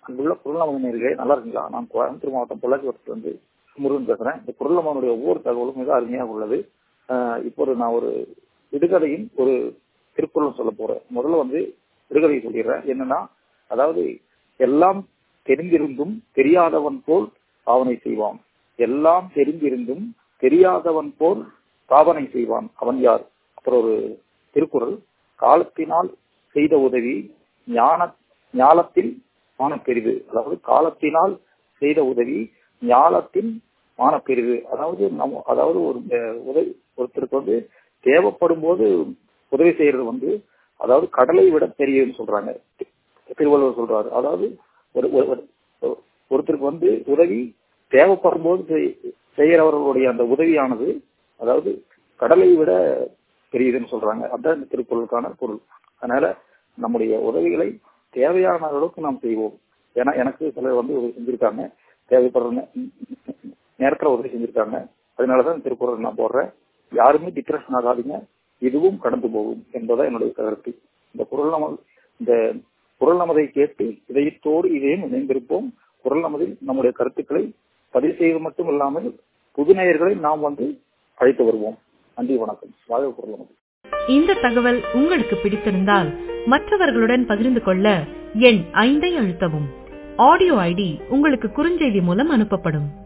அங்குள்ள குரல் நேர்களே நல்லா இருக்கீங்களா நான் கோயம்புத்தூர் மாவட்டம் பொள்ளாச்சி வந்து முருகன் பேசுறேன் இந்த குரலம்மனுடைய ஒவ்வொரு தகவலும் மிக அருமையாக உள்ளது இப்போ நான் ஒரு விடுகதையின் ஒரு திருக்குறள் சொல்ல போறேன் முதல்ல வந்து விடுகதையை சொல்லிடுறேன் என்னன்னா அதாவது எல்லாம் தெரிந்திருந்தும் தெரியாதவன் போல் பாவனை செய்வான் எல்லாம் தெரிந்திருந்தும் தெரியாதவன் போல் பாவனை செய்வான் அவன் யார் அப்புறம் ஒரு திருக்குறள் காலத்தினால் செய்த உதவி ஞான ஞாலத்தில் மானப்பெரிது அதாவது காலத்தினால் செய்த உதவி ஞாலத்தின் மானப்பெரிது அதாவது நம் அதாவது ஒரு உதவி ஒருத்தருக்கு வந்து தேவைப்படும் போது உதவி செய்யறது வந்து அதாவது கடலை விட பெரியதுன்னு சொல்றாங்க திருவள்ளுவர் சொல்றாரு அதாவது ஒரு ஒருத்தருக்கு வந்து உதவி தேவைப்படும் போது செய்யறவர்களுடைய அந்த உதவியானது அதாவது கடலை விட பெரியதுன்னு சொல்றாங்க அதான் இந்த திருக்குறளுக்கான பொருள் அதனால நம்முடைய உதவிகளை தேவையான அளவுக்கு நாம் செய்வோம் ஏன்னா எனக்கு சிலர் வந்து உதவி செஞ்சிருக்காங்க தேவைப்படுற நேரத்துல உதவி செஞ்சிருக்காங்க அதனாலதான் திருக்குறள் நான் போடுறேன் யாருமே டிப்ரெஷன் ஆகாதீங்க இதுவும் கடந்து போகும் என்பதான் என்னுடைய கருத்து இந்த குரல் நம இந்த குரல் நமதை கேட்டு இதயத்தோடு இதையும் இணைந்திருப்போம் குரல் நமதில் நம்முடைய கருத்துக்களை பதிவு செய்வது மட்டும் இல்லாமல் புது நேயர்களை நாம் வந்து அழைத்து வருவோம் நன்றி வணக்கம் வாழ்க குரல் நமது இந்த தகவல் உங்களுக்கு பிடித்திருந்தால் மற்றவர்களுடன் பகிர்ந்து கொள்ள எண் ஐந்தை அழுத்தவும் ஆடியோ ஐடி உங்களுக்கு குறுஞ்செய்தி மூலம் அனுப்பப்படும்